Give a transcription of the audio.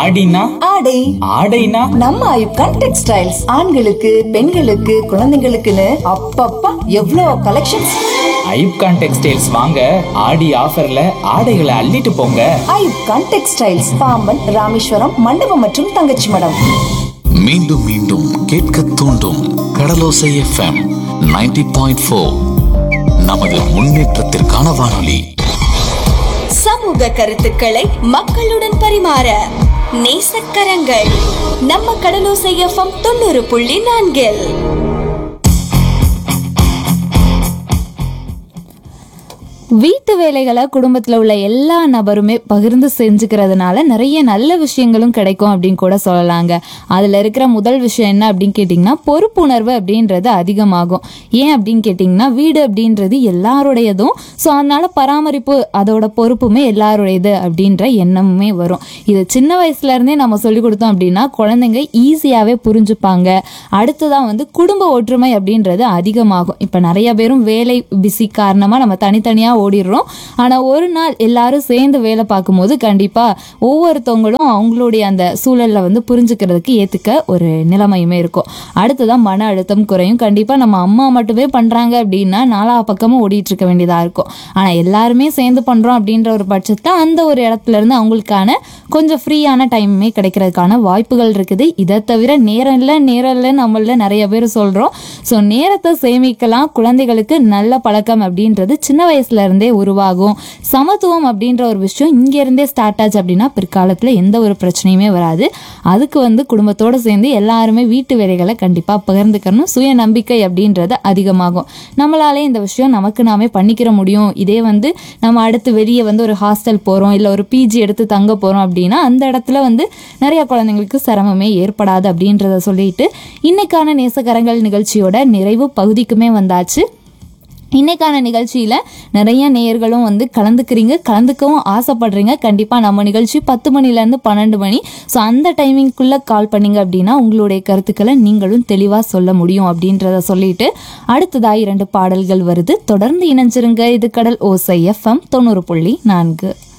ஆடினா ஆடை ஆடைனா நம்ம ஐப்கான் டெக்ஸ்டைல்ஸ் ஆண்களுக்கு பெண்களுக்கு குழந்தைங்களுக்குன்னு அப்பப்பா எவ்வளோ கலெக்ஷன்ஸ் ஐப்கான் டெக்ஸ்டைல்ஸ் வாங்க ஆடி ஆஃபர்ல ஆடைகளை அள்ளிட்டு போங்க ஐப்கான் டெக்ஸ்டைல்ஸ் பாம்பன் ராமேஸ்வரம் மண்டபம் மற்றும் தங்கச்சி மடம் மீண்டும் மீண்டும் கேட்க தூண்டும் கடலோசை எஃப்எம் 90.4 பாயிண்ட் ஃபோர் நமது முன்னேற்றத்திற்கான வானொலி சமூக கருத்துக்களை மக்களுடன் பரிமாற நேசக்கரங்கள் நம்ம கடலோசை எஃப்எம் தொண்ணூறு புள்ளி நான்கில் வீட்டு வேலைகளை குடும்பத்தில் உள்ள எல்லா நபருமே பகிர்ந்து செஞ்சுக்கிறதுனால நிறைய நல்ல விஷயங்களும் கிடைக்கும் அப்படின்னு கூட சொல்லலாங்க அதில் இருக்கிற முதல் விஷயம் என்ன அப்படின்னு கேட்டிங்கன்னா பொறுப்புணர்வு அப்படின்றது அதிகமாகும் ஏன் அப்படின்னு கேட்டிங்கன்னா வீடு அப்படின்றது எல்லாருடையதும் ஸோ அதனால பராமரிப்பு அதோட பொறுப்புமே எல்லாருடையது அப்படின்ற எண்ணமுமே வரும் இது சின்ன வயசுல இருந்தே நம்ம சொல்லி கொடுத்தோம் அப்படின்னா குழந்தைங்க ஈஸியாகவே புரிஞ்சுப்பாங்க அடுத்ததான் வந்து குடும்ப ஒற்றுமை அப்படின்றது அதிகமாகும் இப்போ நிறைய பேரும் வேலை பிஸி காரணமாக நம்ம தனித்தனியாக ஓடிடுறோம் ஆனால் ஒரு நாள் எல்லாரும் சேர்ந்து வேலை பார்க்கும்போது கண்டிப்பாக ஒவ்வொருத்தவங்களும் அவங்களுடைய அந்த சூழலில் வந்து புரிஞ்சுக்கிறதுக்கு ஏற்றுக்க ஒரு நிலைமையுமே இருக்கும் அடுத்ததான் மன அழுத்தம் குறையும் கண்டிப்பாக நம்ம அம்மா மட்டுமே பண்ணுறாங்க அப்படின்னா நாலா பக்கமும் ஓடிட்டு இருக்க வேண்டியதாக இருக்கும் ஆனால் எல்லாருமே சேர்ந்து பண்ணுறோம் அப்படின்ற ஒரு பட்சத்தில் அந்த ஒரு இடத்துல இருந்து அவங்களுக்கான கொஞ்சம் ஃப்ரீயான டைமுமே கிடைக்கிறதுக்கான வாய்ப்புகள் இருக்குது இதை தவிர நேரம் இல்லை நேரம் இல்லை நம்மள நிறைய பேர் சொல்கிறோம் ஸோ நேரத்தை சேமிக்கலாம் குழந்தைகளுக்கு நல்ல பழக்கம் அப்படின்றது சின்ன வயசுல இருந்தே உருவாகும் சமத்துவம் அப்படின்ற ஒரு விஷயம் இங்க இருந்தே ஸ்டார்ட் ஆச்சு அப்படின்னா பிற்காலத்தில் எந்த ஒரு பிரச்சனையுமே வராது அதுக்கு வந்து குடும்பத்தோடு சேர்ந்து எல்லாருமே வீட்டு வேலைகளை கண்டிப்பாக பகிர்ந்துக்கணும் சுய நம்பிக்கை அப்படின்றது அதிகமாகும் நம்மளாலே இந்த விஷயம் நமக்கு நாமே பண்ணிக்கிற முடியும் இதே வந்து நம்ம அடுத்து வெளியே வந்து ஒரு ஹாஸ்டல் போகிறோம் இல்லை ஒரு பிஜி எடுத்து தங்க போகிறோம் அப்படின்னா அந்த இடத்துல வந்து நிறைய குழந்தைங்களுக்கு சிரமமே ஏற்படாது அப்படின்றத சொல்லிட்டு இன்னைக்கான நேசகரங்கள் நிகழ்ச்சியோட நிறைவு பகுதிக்குமே வந்தாச்சு இன்னைக்கான நிகழ்ச்சியில் நிறைய நேயர்களும் வந்து கலந்துக்கிறீங்க கலந்துக்கவும் ஆசைப்படுறீங்க கண்டிப்பாக நம்ம நிகழ்ச்சி பத்து மணிலேருந்து பன்னெண்டு மணி ஸோ அந்த டைமிங்குள்ளே கால் பண்ணீங்க அப்படின்னா உங்களுடைய கருத்துக்களை நீங்களும் தெளிவாக சொல்ல முடியும் அப்படின்றத சொல்லிட்டு அடுத்ததாக இரண்டு பாடல்கள் வருது தொடர்ந்து இணைஞ்சிருங்க இது கடல் ஓசை எஃப்எம் தொண்ணூறு புள்ளி நான்கு